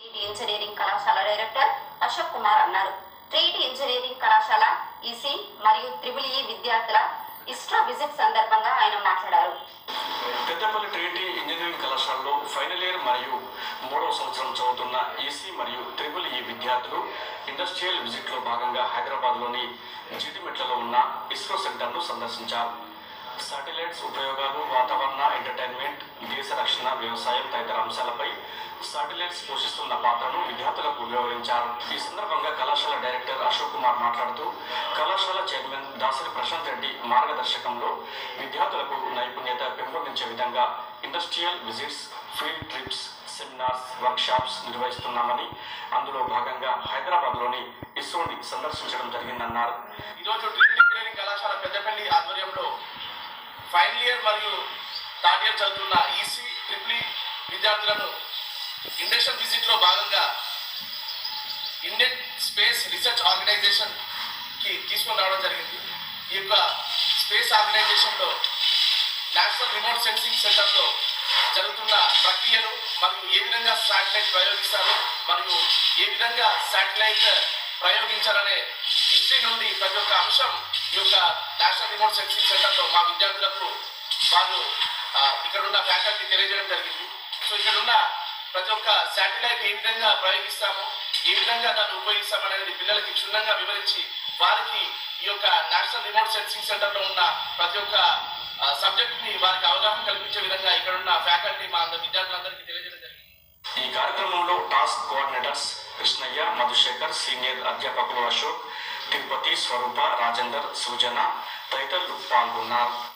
treaty engineering కళాశాల director Ashok Kumar అన్నారు ట్రీటీ ఇంజనీరింగ్ కళాశాల ఈసీ మరియు త్రిబుల్ ఈ విద్యార్థుల ఇస్ట్రా విజిట్ సందర్భంగా ఆయన మాట్లాడారు పెద్దపల్లి ట్రినిటీ ఇంజనీరింగ్ కళాశాలలో ఫైనల్ ఇయర్ మరియు మూడవ సంవత్సరం చదువుతున్న ఈసీ మరియు త్రిబుల్ ఈ విద్యార్థులు ఇండస్ట్రియల్ విజిట్లో భాగంగా హైదరాబాద్లోని జీడిమెట్లలో ఉన్న ఇస్రో సెంటర్ను సందర్శించారు శాటిలైట్స్ ఉపయోగాలు వాతావరణ ఎంటర్టైన్మెంట్ దేశ రక్షణ వ్యవసాయం తదితర అంశాలపై శాటిలైట్స్ పోషిస్తున్న పాత్రను విద్యార్థులకు వివరించారు ఈ సందర్భంగా కళాశాల డైరెక్టర్ అశోక్ కుమార్ మాట్లాడుతూ కళాశాల చైర్మన్ దాసరి ప్రశాంత్ రెడ్డి మార్గదర్శకంలో విద్యార్థులకు నైపుణ్యత పెంపొందించే విధంగా industrial visits field trips seminars workshops నిర్వహిస్తున్నామని అందులో భాగంగా హైదరాబాద్లోని ఇస్రోని సందర్శించడం జరిగిందన్నారు ఈరోజు ట్రిపుల్ ఇంజనీరింగ్ కళాశాల పెద్దపల్లి ఆధ్వర్యంలో ఫైనల్ ఇయర్ మరియు థర్డ్ ఇయర్ చదువుతున్న ఈసీ ట్రిపుల్ ఈ విద్యార్థులను ఇండస్ట్రియల్ విజిట్లో భాగంగా ఇండియన్ స్పేస్ రీసెర్చ్ ఆర్గనైజేషన్కి తీసుకొని రావడం జరిగింది ఈ యొక్క స్పేస్ ఆర్గనైజేషన్లో నేషనల్ రిమోట్ సెన్సింగ్ సెంటర్లో జరుగుతున్న ప్రక్రియను మరియు ఏ విధంగా శాటిలైట్ ప్రయోగిస్తారు మరియు ఏ విధంగా శాటిలైట్ ప్రయోగించాలనే హిస్టరీ నుండి ప్రతి ఒక్క అంశం ఈ యొక్క నేషనల్ రిమోట్ సెన్సింగ్ సెంటర్లో మా విద్యార్థులకు వాళ్ళు ఆ, ఇక్కడ ఉన్న ఫ్యాకల్టీ తెలియజేయడం జరిగింది సో ఇక్కడ ఉన్న ప్రతి ఒక్క శాటిలైట్ ఏ విధంగా ప్రయోగిస్తామో ఏ విధంగా దాన్ని ఉపయోగిస్తామనేది పిల్లలకి క్షుణ్ణంగా వివరించి వారికి ఈ యొక్క నేషనల్ రిమోట్ సెన్సింగ్ సెంటర్లో ఉన్న ప్రతి ఒక్క సబ్జెక్ట్ ని వారికి అవగాహన కల్పించే విధంగా ఇక్కడ ఉన్న ఫ్యాకల్టీ మా అందరి విద్యార్థులందరికీ తెలియజేయడం జరిగింది ఈ కార్యక్రమంలో TASK coordinators Krishnaiah Madhushekar senior అధ్యాపకులు అశోక్ తిరుపతి స్వరూప రాజేందర్ సృజన తదితరులు పాల్గొన్నారు